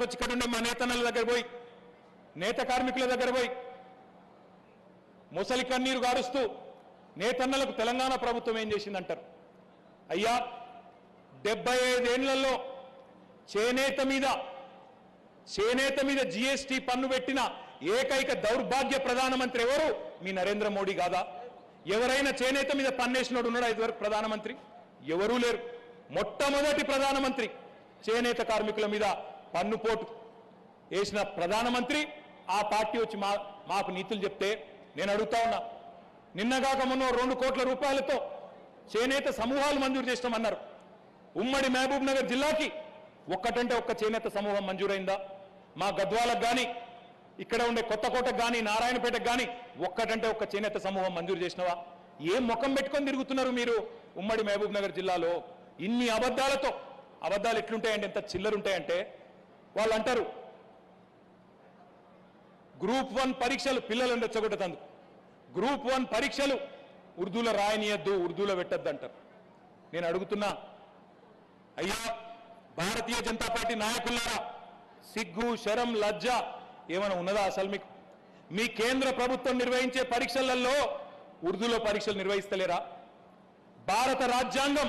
వచ్చి ఇక్కడ ఉండే మా నేతన్నల దగ్గర పోయి నేత కార్మికుల దగ్గర పోయి ముసలి కన్నీరు గారుస్తూ నేతన్నలకు తెలంగాణ ప్రభుత్వం ఏం చేసిందంటారు అయ్యా డెబ్బై ఐదేళ్లలో చేనేత మీద చేనేత మీద జీఎస్టీ పన్ను పెట్టిన ఏకైక దౌర్భాగ్య ప్రధానమంత్రి ఎవరు మీ నరేంద్ర మోడీ కాదా ఎవరైనా చేనేత మీద పన్నేసినోడు ఉన్నాడా ఇదివరకు ప్రధానమంత్రి ఎవరూ లేరు మొట్టమొదటి ప్రధానమంత్రి చేనేత కార్మికుల మీద పన్నుపోటు వేసిన ప్రధానమంత్రి ఆ పార్టీ వచ్చి మా మాకు నీతులు చెప్తే నేను అడుగుతా ఉన్నా నిన్నగాక మొన్న రెండు కోట్ల రూపాయలతో చేనేత సమూహాలు మంజూరు చేస్తామన్నారు ఉమ్మడి మహబూబ్ నగర్ జిల్లాకి ఒక్కటంటే ఒక్క చేనేత సమూహం మంజూరైందా మా గద్వాలకు కానీ ఇక్కడ ఉండే కొత్తకోటకు కానీ నారాయణపేటకు కానీ ఒక్కటంటే ఒక్క చేనేత సమూహం మంజూరు చేసినవా ఏం ముఖం పెట్టుకొని తిరుగుతున్నారు మీరు ఉమ్మడి మహబూబ్ నగర్ జిల్లాలో ఇన్ని అబద్ధాలతో అబద్ధాలు ఎట్లుంటాయంటే ఎంత చిల్లరుంటాయంటే వాళ్ళు అంటారు గ్రూప్ వన్ పరీక్షలు పిల్లలను రెచ్చగొట్టతందు గ్రూప్ వన్ పరీక్షలు ఉర్దూలో రాయనీయద్దు ఉర్దూలో పెట్టద్దు అంటారు నేను అడుగుతున్నా అయ్యా భారతీయ జనతా పార్టీ నాయకులారా సిగ్గు శరం లజ్జ ఏమైనా ఉన్నదా అసలు మీకు మీ కేంద్ర ప్రభుత్వం నిర్వహించే పరీక్షలలో ఉర్దూలో పరీక్షలు నిర్వహిస్తలేరా భారత రాజ్యాంగం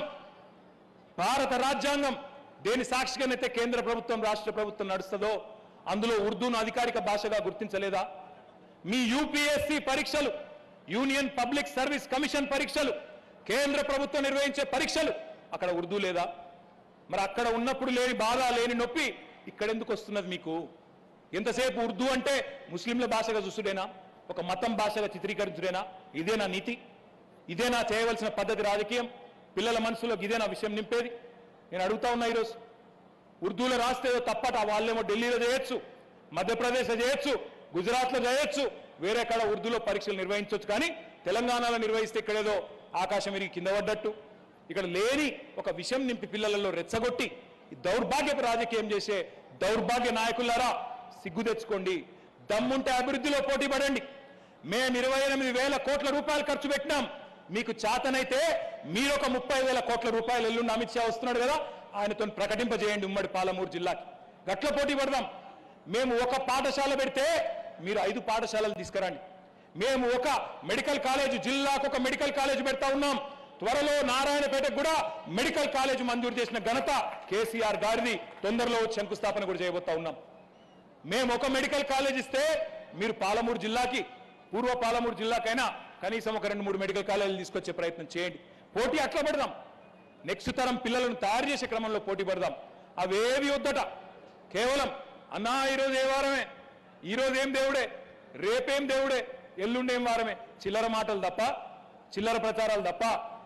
భారత రాజ్యాంగం దేని సాక్షిగానైతే కేంద్ర ప్రభుత్వం రాష్ట్ర ప్రభుత్వం నడుస్తుందో అందులో ఉర్దూను అధికారిక భాషగా గుర్తించలేదా మీ యూపీఎస్సీ పరీక్షలు యూనియన్ పబ్లిక్ సర్వీస్ కమిషన్ పరీక్షలు కేంద్ర ప్రభుత్వం నిర్వహించే పరీక్షలు అక్కడ ఉర్దూ లేదా మరి అక్కడ ఉన్నప్పుడు లేని బాధ లేని నొప్పి ఇక్కడ ఎందుకు వస్తున్నది మీకు ఎంతసేపు ఉర్దూ అంటే ముస్లింల భాషగా చూసుడేనా ఒక మతం భాషగా చిత్రీకరించుడేనా ఇదేనా నీతి ఇదేనా చేయవలసిన పద్ధతి రాజకీయం పిల్లల మనసులోకి ఇదేనా విషయం నింపేది నేను అడుగుతా ఉన్నా ఈరోజు ఉర్దూలో రాస్తే ఏదో తప్పట వాళ్ళేమో ఢిల్లీలో చేయొచ్చు మధ్యప్రదేశ్లో చేయొచ్చు గుజరాత్లో చేయొచ్చు వేరే కాడ ఉర్దూలో పరీక్షలు నిర్వహించవచ్చు కానీ తెలంగాణలో నిర్వహిస్తే ఇక్కడేదో ఆకాశం ఎరిగి కింద పడ్డట్టు ఇక్కడ లేని ఒక విషయం నింపి పిల్లలలో రెచ్చగొట్టి ఈ దౌర్భాగ్యపు రాజకీయం చేసే దౌర్భాగ్య నాయకులారా సిగ్గు తెచ్చుకోండి దమ్ముంటే అభివృద్ధిలో పోటీ పడండి మేము ఇరవై ఎనిమిది వేల కోట్ల రూపాయలు ఖర్చు పెట్టినాం మీకు చేతనైతే మీరు ఒక ముప్పై వేల కోట్ల రూపాయలు ఎల్లుండి అమిత్ షా వస్తున్నాడు కదా ఆయనతో ప్రకటింపజేయండి ఉమ్మడి పాలమూరు జిల్లాకి గట్ల పోటీ పడదాం మేము ఒక పాఠశాల పెడితే మీరు ఐదు పాఠశాలలు తీసుకురండి మేము ఒక మెడికల్ కాలేజ్ జిల్లాకు ఒక మెడికల్ కాలేజ్ పెడతా ఉన్నాం త్వరలో నారాయణపేటకు కూడా మెడికల్ కాలేజ్ మంజూరు చేసిన ఘనత కేసీఆర్ గారిది తొందరలో శంకుస్థాపన కూడా చేయబోతా ఉన్నాం మేము ఒక మెడికల్ కాలేజ్ ఇస్తే మీరు పాలమూరు జిల్లాకి పూర్వ పాలమూరు జిల్లాకైనా కనీసం ఒక రెండు మూడు మెడికల్ కాలేజీలు తీసుకొచ్చే ప్రయత్నం చేయండి పోటీ అట్లా పెడదాం నెక్స్ట్ తరం పిల్లలను తయారు చేసే క్రమంలో పోటీ పడదాం అవేవి వద్దట కేవలం అన్నా ఈరోజు ఏ వారమే ఈరోజు ఏం దేవుడే రేపేం దేవుడే ఎల్లుండేం వారమే చిల్లర మాటలు తప్ప చిల్లర ప్రచారాలు తప్ప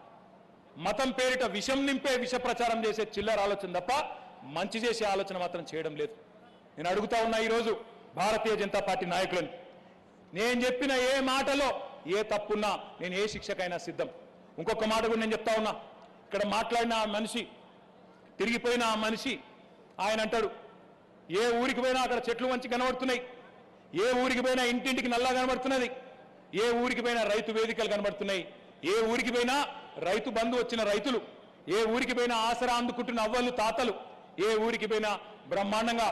మతం పేరిట విషం నింపే విష ప్రచారం చేసే చిల్లర ఆలోచన తప్ప మంచి చేసే ఆలోచన మాత్రం చేయడం లేదు నేను అడుగుతా ఉన్నా ఈరోజు భారతీయ జనతా పార్టీ నాయకులను నేను చెప్పిన ఏ మాటలో ఏ తప్పున్నా నేను ఏ శిక్షకైనా సిద్ధం ఇంకొక మాట కూడా నేను చెప్తా ఉన్నా ఇక్కడ మాట్లాడిన ఆ మనిషి తిరిగిపోయిన ఆ మనిషి ఆయన అంటాడు ఏ ఊరికి పోయినా అక్కడ చెట్లు మంచి కనబడుతున్నాయి ఏ ఊరికి పోయినా ఇంటింటికి నల్లా కనబడుతున్నది ఏ ఊరికి పోయినా రైతు వేదికలు కనబడుతున్నాయి ఏ ఊరికి పోయినా రైతు బంధు వచ్చిన రైతులు ఏ ఊరికి పోయినా ఆసరా అందుకుంటున్న అవ్వలు తాతలు ఏ ఊరికి పోయినా బ్రహ్మాండంగా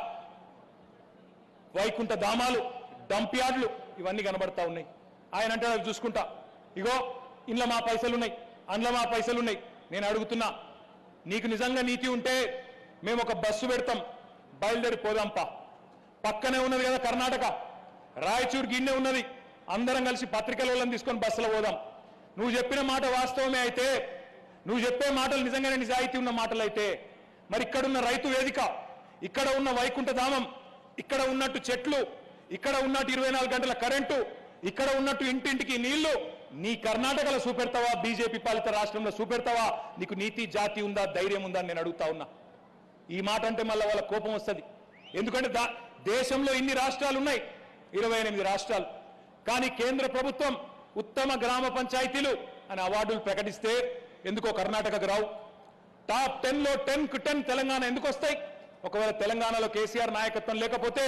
వైకుంఠ ధామాలు డంప్ యార్డ్లు ఇవన్నీ కనబడతా ఉన్నాయి ఆయన అంటే అవి చూసుకుంటా ఇగో ఇంట్లో మా పైసలు ఉన్నాయి అందులో మా పైసలు ఉన్నాయి నేను అడుగుతున్నా నీకు నిజంగా నీతి ఉంటే మేము ఒక బస్సు పెడతాం బయలుదేరి పోదాంపా పక్కనే ఉన్నది కదా కర్ణాటక రాయచూర్ గిన్నె ఉన్నది అందరం కలిసి పత్రికల వాళ్ళని తీసుకొని బస్సులో పోదాం నువ్వు చెప్పిన మాట వాస్తవమే అయితే నువ్వు చెప్పే మాటలు నిజంగానే నిజాయితీ ఉన్న మాటలు అయితే మరి ఇక్కడున్న రైతు వేదిక ఇక్కడ ఉన్న వైకుంఠ ధామం ఇక్కడ ఉన్నట్టు చెట్లు ఇక్కడ ఉన్నట్టు ఇరవై నాలుగు గంటల కరెంటు ఇక్కడ ఉన్నట్టు ఇంటింటికి నీళ్లు నీ కర్ణాటకలో చూపెడతావా బీజేపీ పాలిత రాష్ట్రంలో చూపెడతావా నీకు నీతి జాతి ఉందా ధైర్యం ఉందా అని నేను అడుగుతా ఉన్నా ఈ మాట అంటే మళ్ళీ వాళ్ళ కోపం వస్తుంది ఎందుకంటే దా- దేశంలో ఇన్ని రాష్ట్రాలు ఉన్నాయి ఇరవై ఎనిమిది రాష్ట్రాలు కానీ కేంద్ర ప్రభుత్వం ఉత్తమ గ్రామ పంచాయతీలు అని అవార్డులు ప్రకటిస్తే ఎందుకో కర్ణాటకకు రావు టాప్ టెన్ లో టెన్ కు టెన్ తెలంగాణ ఎందుకు వస్తాయి ఒకవేళ తెలంగాణలో కేసీఆర్ నాయకత్వం లేకపోతే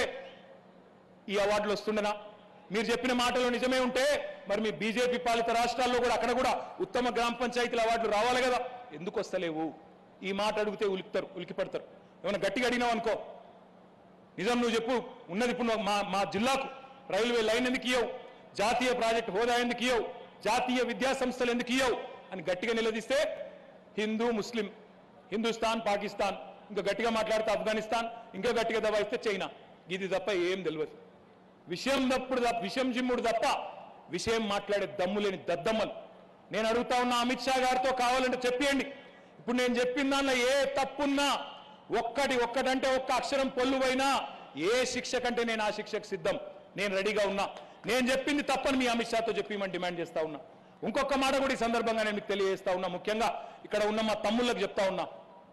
ఈ అవార్డులు వస్తుండనా మీరు చెప్పిన మాటలు నిజమే ఉంటే మరి మీ బీజేపీ పాలిత రాష్ట్రాల్లో కూడా అక్కడ కూడా ఉత్తమ గ్రామ పంచాయతీల అవార్డులు రావాలి కదా ఎందుకు వస్తలేవు ఈ మాట అడిగితే ఉలిక్తారు ఉలికి పడతారు ఏమైనా గట్టిగా అడిగినావు అనుకో నిజం నువ్వు చెప్పు ఉన్నది ఇప్పుడు నువ్వు మా మా జిల్లాకు రైల్వే లైన్ ఎందుకు ఇవ్వవు జాతీయ ప్రాజెక్టు హోదా ఎందుకు ఇవ్వవు జాతీయ విద్యా సంస్థలు ఎందుకు ఇవ్వవు అని గట్టిగా నిలదీస్తే హిందూ ముస్లిం హిందుస్థాన్ పాకిస్తాన్ ఇంకా గట్టిగా మాట్లాడితే ఆఫ్ఘనిస్తాన్ ఇంకా గట్టిగా దబాయిస్తే చైనా ఇది తప్ప ఏం తెలియదు విషయం తప్పుడు తప్ప విషయం జిమ్ముడు తప్ప విషయం మాట్లాడే దమ్ము లేని దద్దమ్మలు నేను అడుగుతా ఉన్నా అమిత్ షా గారితో కావాలంటే చెప్పేయండి ఇప్పుడు నేను చెప్పిన దానిలో ఏ తప్పున్నా ఒక్కటి ఒక్కటంటే ఒక్క అక్షరం పొల్లువైనా ఏ శిక్ష కంటే నేను ఆ శిక్షకు సిద్ధం నేను రెడీగా ఉన్నా నేను చెప్పింది తప్పని మీ అమిత్ షాతో చెప్పిమని డిమాండ్ చేస్తా ఉన్నా ఇంకొక మాట కూడా ఈ సందర్భంగా నేను మీకు తెలియజేస్తా ఉన్నా ముఖ్యంగా ఇక్కడ ఉన్న మా తమ్ముళ్ళకి చెప్తా ఉన్నా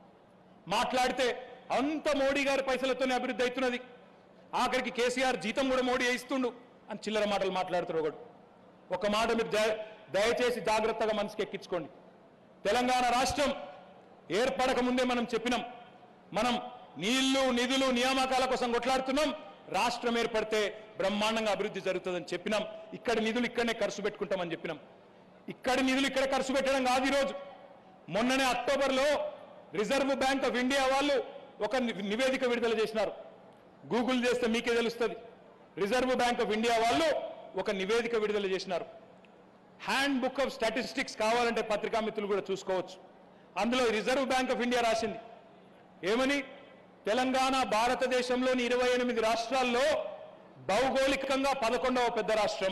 మాట్లాడితే అంత మోడీ గారి పైసలతోనే అభివృద్ధి అవుతున్నది ఆఖరికి కేసీఆర్ జీతం కూడా మోడీ ఇస్తుండు అని చిల్లర మాటలు మాట్లాడుతారు ఒకడు ఒక మాట మీరు దయ- దయచేసి జాగ్రత్తగా మనసుకి ఎక్కించుకోండి తెలంగాణ రాష్ట్రం ఏర్పడక ముందే మనం చెప్పినాం మనం నీళ్లు నిధులు నియామకాల కోసం కొట్లాడుతున్నాం రాష్ట్రం ఏర్పడితే బ్రహ్మాండంగా అభివృద్ధి జరుగుతుందని చెప్పినాం ఇక్కడ నిధులు ఇక్కడనే ఖర్చు పెట్టుకుంటామని చెప్పినాం ఇక్కడ నిధులు ఇక్కడ ఖర్చు పెట్టడం కాదు ఈరోజు మొన్ననే అక్టోబర్లో రిజర్వ్ బ్యాంక్ ఆఫ్ ఇండియా వాళ్ళు ఒక ని- నివేదిక విడుదల చేసినారు గూగుల్ చేస్తే మీకే తెలుస్తుంది రిజర్వ్ బ్యాంక్ ఆఫ్ ఇండియా వాళ్ళు ఒక నివేదిక విడుదల చేసినారు హ్యాండ్ బుక్ ఆఫ్ స్టాటిస్టిక్స్ కావాలంటే పత్రికా మిత్రులు కూడా చూసుకోవచ్చు అందులో రిజర్వ్ బ్యాంక్ ఆఫ్ ఇండియా రాసింది ఏమని తెలంగాణ భారతదేశంలోని ఇరవై ఎనిమిది రాష్ట్రాల్లో భౌగోళికంగా పదకొండవ పెద్ద రాష్ట్రం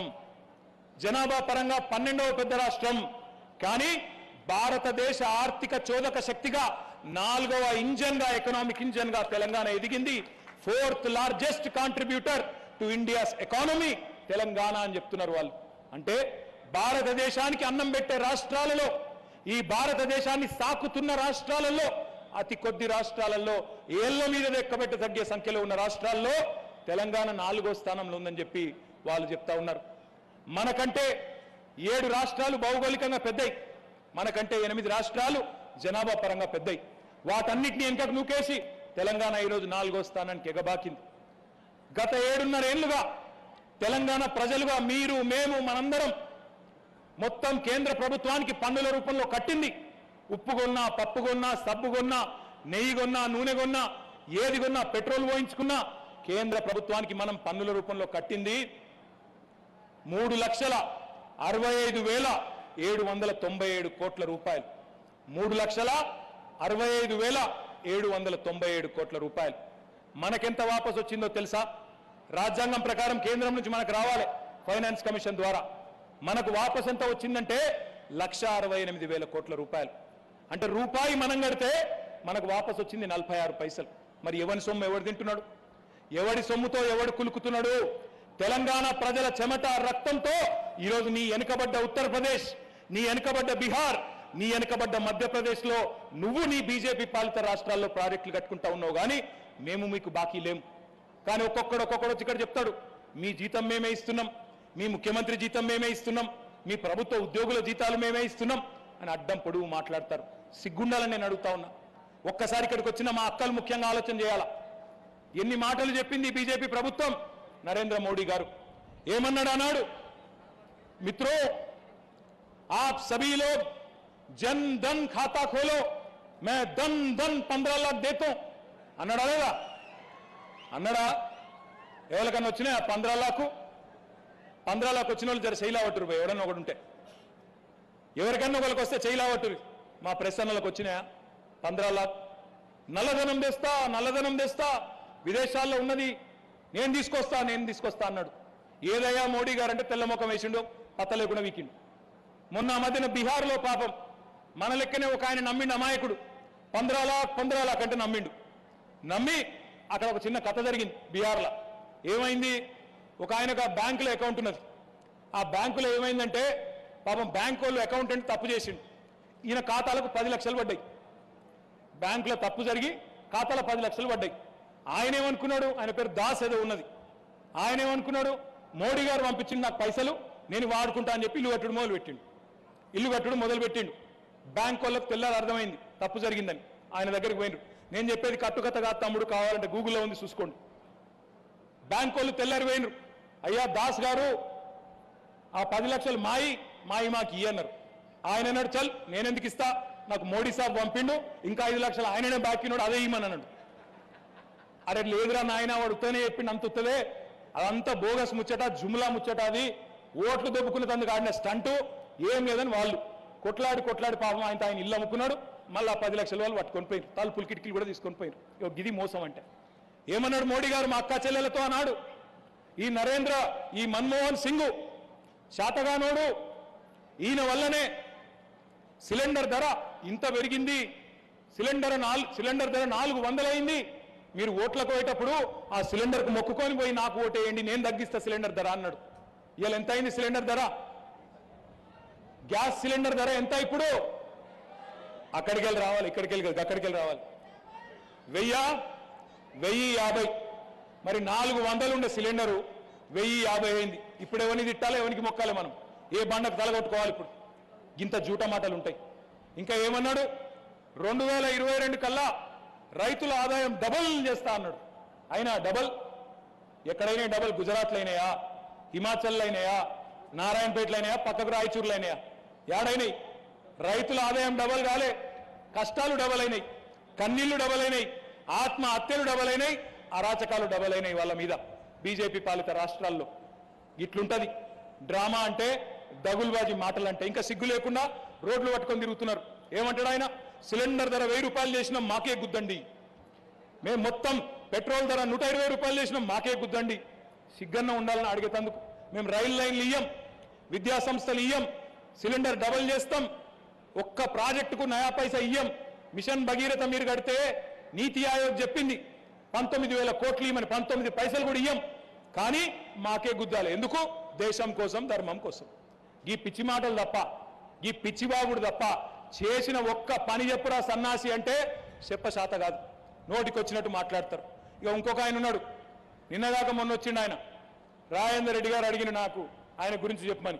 జనాభా పరంగా పన్నెండవ పెద్ద రాష్ట్రం కానీ భారతదేశ ఆర్థిక చోదక శక్తిగా నాలుగవ ఇంజన్ గా ఎకనామిక్ ఇంజన్ గా తెలంగాణ ఎదిగింది fourth largest contributor to India's economy Telangana అని చెప్తున్నారు వాళ్ళు అంటే భారతదేశానికి అన్నం పెట్టే రాష్ట్రాలలో ఈ భారతదేశాన్ని సాకుతున్న రాష్ట్రాలలో అతి కొద్ది రాష్ట్రాలలో ఏళ్ల మీద ఎక్కబెట్ట తగ్గే సంఖ్యలో ఉన్న రాష్ట్రాల్లో తెలంగాణ నాలుగో స్థానంలో ఉందని చెప్పి వాళ్ళు చెప్తా ఉన్నారు మనకంటే ఏడు రాష్ట్రాలు భౌగోళికంగా పెద్దయి మనకంటే ఎనిమిది రాష్ట్రాలు జనాభా పరంగా పెద్దయి వాటన్నిటిని వెనుకకు నూకేసి తెలంగాణ ఈరోజు నాలుగో స్థానానికి ఎగబాకింది గత ఏడున్నర ఏళ్లుగా తెలంగాణ ప్రజలుగా మీరు మేము మనందరం మొత్తం కేంద్ర ప్రభుత్వానికి పన్నుల రూపంలో కట్టింది ఉప్పు కొన్నా పప్పు కొన్నా సబ్బు కొన్నా నెయ్యి కొన్నా నూనె కొన్నా ఏది కొన్నా పెట్రోల్ పోయించుకున్నా కేంద్ర ప్రభుత్వానికి మనం పన్నుల రూపంలో కట్టింది మూడు లక్షల అరవై ఐదు వేల ఏడు వందల తొంభై ఏడు కోట్ల రూపాయలు మూడు లక్షల అరవై ఐదు వేల ఏడు వందల తొంభై ఏడు కోట్ల రూపాయలు మనకెంత వాపసు వచ్చిందో తెలుసా రాజ్యాంగం ప్రకారం కేంద్రం నుంచి మనకు రావాలి ఫైనాన్స్ కమిషన్ ద్వారా మనకు వాపసు ఎంత వచ్చిందంటే లక్ష అరవై ఎనిమిది వేల కోట్ల రూపాయలు అంటే రూపాయి మనం కడితే మనకు వాపసు వచ్చింది నలభై ఆరు పైసలు మరి ఎవరి సొమ్ము ఎవడు తింటున్నాడు ఎవడి సొమ్ముతో ఎవడు కులుకుతున్నాడు తెలంగాణ ప్రజల చెమట రక్తంతో ఈరోజు నీ వెనుకబడ్డ ఉత్తరప్రదేశ్ నీ వెనుకబడ్డ బీహార్ నీ వెనుకబడ్డ మధ్యప్రదేశ్లో నువ్వు నీ బీజేపీ పాలిత రాష్ట్రాల్లో ప్రాజెక్టులు కట్టుకుంటా ఉన్నావు కానీ మేము మీకు బాకీ లేము కానీ ఒక్కొక్కడు ఒక్కొక్కడు వచ్చి ఇక్కడ చెప్తాడు మీ జీతం మేమే ఇస్తున్నాం మీ ముఖ్యమంత్రి జీతం మేమే ఇస్తున్నాం మీ ప్రభుత్వ ఉద్యోగుల జీతాలు మేమే ఇస్తున్నాం అని అడ్డం పొడుగు మాట్లాడతారు సిగ్గుండాలని నేను అడుగుతా ఉన్నా ఒక్కసారి ఇక్కడికి వచ్చిన మా అక్కలు ముఖ్యంగా ఆలోచన చేయాలా ఎన్ని మాటలు చెప్పింది ఈ బీజేపీ ప్రభుత్వం నరేంద్ర మోడీ గారు ఏమన్నాడు అన్నాడు మిత్రో आप सभी लोग जन धन खाता खोलो मैं धन धन पंद्रह लाख देता हूं అన్నాడా లేదా అన్నాడా ఎవరికన్నా వచ్చినాయా పంద్రా లాకు పంద్రా లాక్ వచ్చిన వాళ్ళు జర శైలా పట్టురు పోయి ఎవడన్నా ఒకడు ఉంటే ఎవరికన్నా ఒకరికి వస్తే చైలా పట్టురు మా ప్రసన్నలకు వచ్చినాయా పంద్రా లాక్ నల్లధనం తెస్తా నల్లధనం తెస్తా విదేశాల్లో ఉన్నది నేను తీసుకొస్తా నేను తీసుకొస్తా అన్నాడు ఏదయ్యా మోడీ గారు అంటే తెల్ల ముఖం వేసిండు పత్త లేకుండా వీకిండు మొన్న ఆ మధ్యన బీహార్లో పాపం మన లెక్కనే ఒక ఆయన నమ్మిండు అమాయకుడు పంద్రా లాక్ పంద్రా లాక్ అంటే నమ్మిండు నమ్మి అక్కడ ఒక చిన్న కథ జరిగింది బీహార్లో ఏమైంది ఒక ఆయనకు ఆ బ్యాంకులో అకౌంట్ ఉన్నది ఆ బ్యాంకులో ఏమైందంటే పాపం బ్యాంక్ వాళ్ళు అకౌంటెంట్ తప్పు చేసిండు ఈయన ఖాతాలకు పది లక్షలు పడ్డాయి బ్యాంకులో తప్పు జరిగి ఖాతాలో పది లక్షలు పడ్డాయి ఆయన ఏమనుకున్నాడు ఆయన పేరు దాస్ ఏదో ఉన్నది ఆయన ఏమనుకున్నాడు మోడీ గారు పంపించింది నాకు పైసలు నేను వాడుకుంటా అని చెప్పి ఇల్లు కట్టుడు మొదలు పెట్టిండు ఇల్లు కట్టుడు మొదలు పెట్టిండు బ్యాంక్ వాళ్ళకి తెల్లారి అర్థమైంది తప్పు జరిగిందని ఆయన దగ్గరికి పోయిండు నేను చెప్పేది కట్టుకథ కాదు తమ్ముడు కావాలంటే గూగుల్లో ఉంది చూసుకోండి బ్యాంక్ వాళ్ళు తెల్లారి పోయినరు అయ్యా దాస్ గారు ఆ పది లక్షలు మాయి మాయి మాకు ఇయ్యి అన్నారు ఆయన అన్నాడు చల్ నేనెందుకు ఇస్తా నాకు మోడీ సాబ్ పంపిండు ఇంకా ఐదు లక్షలు ఆయననే బాకీనాడు అదే ఇమ్మని అన్నాడు అరే లేదురా నాయన వాడు ఉత్తనే చెప్పిండు అంత ఉత్తదే అదంతా బోగస్ ముచ్చట జుమ్లా ముచ్చట అది ఓట్లు దొబ్బుకున్న తందుకు ఆడిన స్టంటు ఏం లేదని వాళ్ళు కొట్లాడి కొట్లాడి పాపం ఆయన ఆయన ఇల్లు అమ్ముకున్నాడు మళ్ళీ ఆ పది లక్షల వాళ్ళు పట్టుకొని పోయారు తలుపులు కిటికీలు కూడా తీసుకొని పోయారు ఇగో గిది మోసం అంటే ఏమన్నాడు మోడీ గారు మా అక్క చెల్లెలతో అన్నాడు ఈ నరేంద్ర ఈ మన్మోహన్ సింగ్ శాతగానోడు ఈయన వల్లనే సిలిండర్ ధర ఇంత పెరిగింది సిలిండర్ నాలుగు సిలిండర్ ధర నాలుగు వందలైంది మీరు ఓట్లకు పోయేటప్పుడు ఆ సిలిండర్కు మొక్కుకొని పోయి నాకు ఓటేయండి నేను తగ్గిస్తా సిలిండర్ ధర అన్నాడు ఇవాళ ఎంత అయింది సిలిండర్ ధర గ్యాస్ సిలిండర్ ధర ఎంత ఇప్పుడు అక్కడికి వెళ్ళి రావాలి ఇక్కడికి వెళ్ళి కాదు, అక్కడికి వెళ్ళి రావాలి వెయ్యి వెయ్యి యాభై మరి నాలుగు వందలు ఉండే సిలిండరు వెయ్యి యాభై అయింది ఇప్పుడు ఎవరిని తిట్టాలి ఎవరికి మొక్కాలి మనం ఏ బండకు తలగొట్టుకోవాలి ఇప్పుడు ఇంత జూట మాటలు ఉంటాయి ఇంకా ఏమన్నాడు రెండు వేల ఇరవై రెండు కల్లా రైతుల ఆదాయం డబల్ చేస్తా అన్నాడు అయినా డబల్ ఎక్కడైనా డబల్ గుజరాత్లో అయినాయా హిమాచల్లో అయినాయా నారాయణపేటలో అయినాయా పక్కకు రాయచూరులో అయినాయా ఏడైనాయి రైతుల ఆదాయం డబల్ కాలే కష్టాలు డబల్ అయినాయి కన్నీళ్లు డబల్ అయినాయి ఆత్మహత్యలు డబల్ అయినాయి అరాచకాలు డబల్ అయినాయి వాళ్ళ మీద బీజేపీ పాలిత రాష్ట్రాల్లో ఇట్లుంటది డ్రామా అంటే దగుల్బాజీ మాటలు అంటే ఇంకా సిగ్గు లేకుండా రోడ్లు పట్టుకొని తిరుగుతున్నారు ఏమంటాడు ఆయన సిలిండర్ ధర వెయ్యి రూపాయలు చేసినా మాకే గుద్దండి మేము మొత్తం పెట్రోల్ ధర నూట ఇరవై రూపాయలు చేసినాం మాకే గుద్దండి సిగ్గన్న ఉండాలని అడిగేతందుకు మేము రైల్ లైన్లు ఇయ్యం విద్యా సంస్థలు ఇయ్యం సిలిండర్ డబల్ చేస్తాం ఒక్క ప్రాజెక్టుకు నయా పైసా ఇయ్యం మిషన్ భగీరథ మీరు కడితే నీతి ఆయోగ్ చెప్పింది పంతొమ్మిది వేల కోట్లు ఇవ్వమని పంతొమ్మిది పైసలు కూడా ఇయ్యం కానీ మాకే గుద్దాలి ఎందుకు దేశం కోసం ధర్మం కోసం ఈ పిచ్చి మాటలు తప్ప ఈ పిచ్చిబాగుడు తప్ప చేసిన ఒక్క పని చెప్పురా సన్నాసి అంటే చెప్ప శాత కాదు నోటికి వచ్చినట్టు మాట్లాడతారు ఇక ఇంకొక ఆయన ఉన్నాడు నిన్నదాకా మొన్న వచ్చిండు ఆయన రాజేందర్ రెడ్డి గారు అడిగిన నాకు ఆయన గురించి చెప్పమని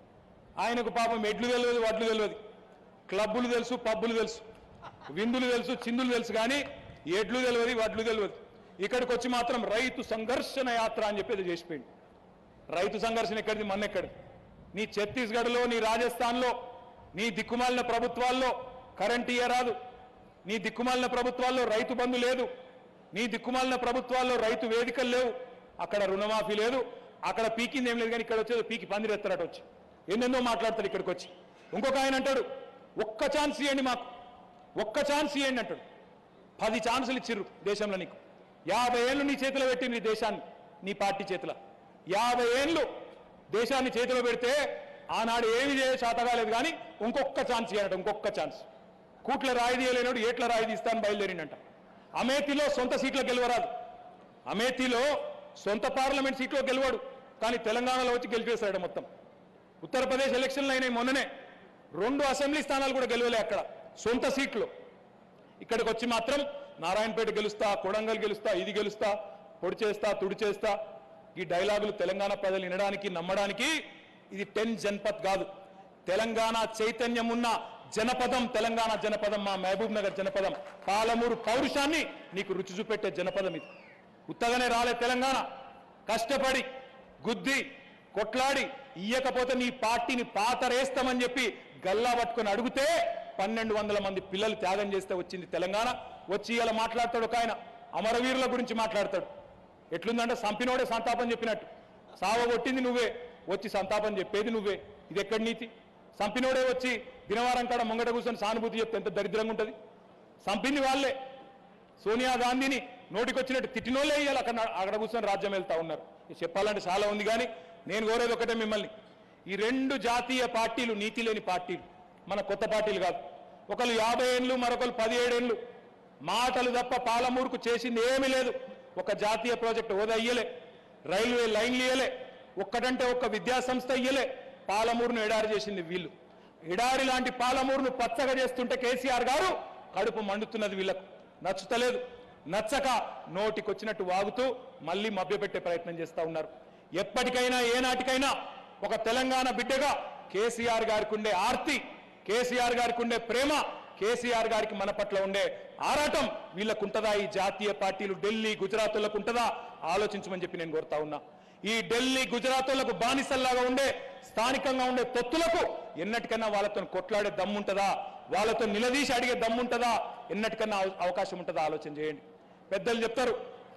ఆయనకు పాపం ఎడ్లు తెలియదు వడ్లు తెలియదు క్లబ్బులు తెలుసు పబ్బులు తెలుసు విందులు తెలుసు చిందులు తెలుసు కానీ ఎడ్లు తెలియదు వడ్లు తెలియదు ఇక్కడికి వచ్చి మాత్రం రైతు సంఘర్షణ యాత్ర అని చెప్పి అది చేసిపోయింది రైతు సంఘర్షణ ఎక్కడిది మన ఎక్కడిది నీ ఛత్తీస్గఢ్లో నీ రాజస్థాన్లో నీ దిక్కుమాలిన ప్రభుత్వాల్లో కరెంట్ ఇయ్యరాదు నీ దిక్కుమాలిన ప్రభుత్వాల్లో రైతు బంధు లేదు నీ దిక్కుమాలిన ప్రభుత్వాల్లో రైతు వేదికలు లేవు అక్కడ రుణమాఫీ లేదు అక్కడ పీకింది ఏం లేదు కానీ ఇక్కడ వచ్చేది పీకి పందిరెత్తారట వచ్చి ఎన్నెన్నో మాట్లాడతాడు ఇక్కడికి వచ్చి ఇంకొక ఆయన అంటాడు ఒక్క ఛాన్స్ ఇవ్వండి మాకు ఒక్క ఛాన్స్ ఇవ్వండి అంటాడు పది ఛాన్సులు ఇచ్చిర్రు దేశంలో నీకు యాభై ఏళ్ళు నీ చేతిలో పెట్టి నీ దేశాన్ని నీ పార్టీ చేతిలో యాభై ఏళ్ళు దేశాన్ని చేతిలో పెడితే ఆనాడు ఏమి చేయ శాతగాలేదు కానీ ఇంకొక ఛాన్స్ ఇవ్వనట ఇంకొక ఛాన్స్ కూట్ల రాయి తీయలేనాడు ఏట్ల రాయి తీస్తాను బయలుదేరిండంట అమేథీలో సొంత సీట్లో గెలవరాదు అమేథీలో సొంత పార్లమెంట్ సీట్లో గెలవాడు కానీ తెలంగాణలో వచ్చి గెలిపేశాడు మొత్తం ఉత్తరప్రదేశ్ ఎలక్షన్లు అయినాయి మొన్ననే రెండు అసెంబ్లీ స్థానాలు కూడా గెలవలే అక్కడ సొంత సీట్లు ఇక్కడికి వచ్చి మాత్రం నారాయణపేట గెలుస్తా కొడంగల్ గెలుస్తా ఇది గెలుస్తా పొడి చేస్తా తుడి చేస్తా ఈ డైలాగులు తెలంగాణ ప్రజలు వినడానికి నమ్మడానికి ఇది టెన్ జన్పద్ కాదు తెలంగాణ చైతన్యం ఉన్న జనపదం తెలంగాణ జనపదం మా మహబూబ్ నగర్ జనపదం పాలమూరు పౌరుషాన్ని నీకు రుచి చూపెట్టే జనపదం ఇది ఉత్తగానే రాలే తెలంగాణ కష్టపడి గుద్ది కొట్లాడి ఇయ్యకపోతే నీ పార్టీని పాతరేస్తామని చెప్పి గల్లా పట్టుకొని అడిగితే పన్నెండు వందల మంది పిల్లలు త్యాగం చేస్తే వచ్చింది తెలంగాణ వచ్చి ఇలా మాట్లాడతాడు ఒక ఆయన అమరవీరుల గురించి మాట్లాడతాడు ఎట్లుందంటే సంపినోడే సంతాపం చెప్పినట్టు సావ కొట్టింది నువ్వే వచ్చి సంతాపం చెప్పేది నువ్వే ఇది ఎక్కడి నీతి సంపినోడే వచ్చి దినవారం కాడ ముంగట కూర్చొని సానుభూతి చెప్తే ఎంత దరిద్రంగా ఉంటుంది సంపింది వాళ్ళే సోనియా గాంధీని నోటికొచ్చినట్టు తిట్టినోళ్ళే ఇవ్వాలి అక్కడ అక్కడ కూర్చొని రాజ్యం వెళ్తా ఉన్నారు ఇది చెప్పాలంటే చాలా ఉంది కానీ నేను కోరేది ఒకటే మిమ్మల్ని ఈ రెండు జాతీయ పార్టీలు నీతి లేని పార్టీలు మన కొత్త పార్టీలు కాదు ఒకరు యాభై ఏళ్ళు మరొకరు పదిహేడు ఏళ్ళు మాటలు తప్ప పాలమూరుకు చేసింది ఏమీ లేదు ఒక జాతీయ ప్రాజెక్ట్ హోదా ఇయ్యలే రైల్వే లైన్లు ఇయ్యలే ఒక్కటంటే ఒక్క విద్యా సంస్థ ఇయ్యలే పాలమూరును ఎడారి చేసింది వీళ్ళు ఎడారి లాంటి పాలమూరును పచ్చగా చేస్తుంటే కేసీఆర్ గారు కడుపు మండుతున్నది వీళ్ళకు నచ్చుతలేదు నచ్చక నోటికొచ్చినట్టు వాగుతూ మళ్ళీ మభ్యపెట్టే ప్రయత్నం చేస్తా ఉన్నారు ఎప్పటికైనా ఏనాటికైనా ఒక తెలంగాణ బిడ్డగా కేసీఆర్ గారికి ఉండే ఆర్తి కేసీఆర్ గారికి ఉండే ప్రేమ కేసీఆర్ గారికి మన పట్ల ఉండే ఆరాటం వీళ్ళకు ఉంటుందా ఈ జాతీయ పార్టీలు ఢిల్లీ గుజరాత్లకు ఉంటుందా ఆలోచించమని చెప్పి నేను కోరుతా ఉన్నా ఈ ఢిల్లీ గుజరాత్లకు బానిసల్లాగా ఉండే స్థానికంగా ఉండే తొత్తులకు ఎన్నటికన్నా వాళ్ళతో కొట్లాడే దమ్ముంటుందా వాళ్ళతో నిలదీసి అడిగే దమ్ముంటుందా ఎన్నటికన్నా అవ- అవకాశం ఉంటుందా ఆలోచన చేయండి పెద్దలు చెప్తారు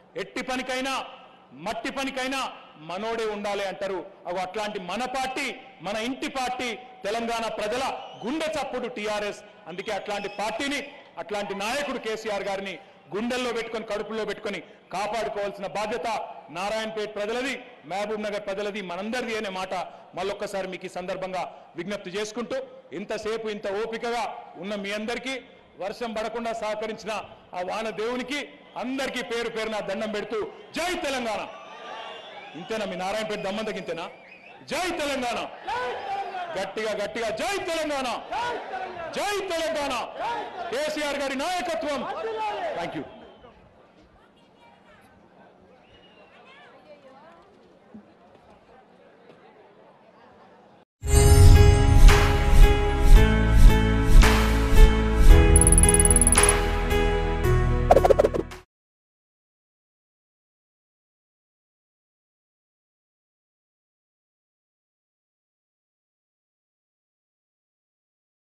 ఎట్టి పనికైనా మట్టి పనికైనా మనోడే ఉండాలి అంటారు అవి అట్లాంటి మన పార్టీ మన ఇంటి పార్టీ తెలంగాణ ప్రజల గుండె చప్పుడు టీఆర్ఎస్ అందుకే అట్లాంటి పార్టీని అట్లాంటి నాయకుడు కేసీఆర్ గారిని గుండెల్లో పెట్టుకొని కడుపులో పెట్టుకొని కాపాడుకోవాల్సిన బాధ్యత నారాయణపేట ప్రజలది మహబూబ్ నగర్ ప్రజలది మనందరిది అనే మాట మళ్ళొక్కసారి మీకు ఈ సందర్భంగా విజ్ఞప్తి చేసుకుంటూ ఇంతసేపు ఇంత ఓపికగా ఉన్న మీ అందరికీ వర్షం పడకుండా సహకరించిన ఆ వాన దేవునికి అందరికీ పేరు పేరున దండం పెడుతూ జై తెలంగాణ ఇంతేనా మీ నారాయణపేట దమ్మంతకి ఇంతేనా జై తెలంగాణ గట్టిగా గట్టిగా జై తెలంగాణ జై తెలంగాణ కేసీఆర్ గారి నాయకత్వం థ్యాంక్ యూ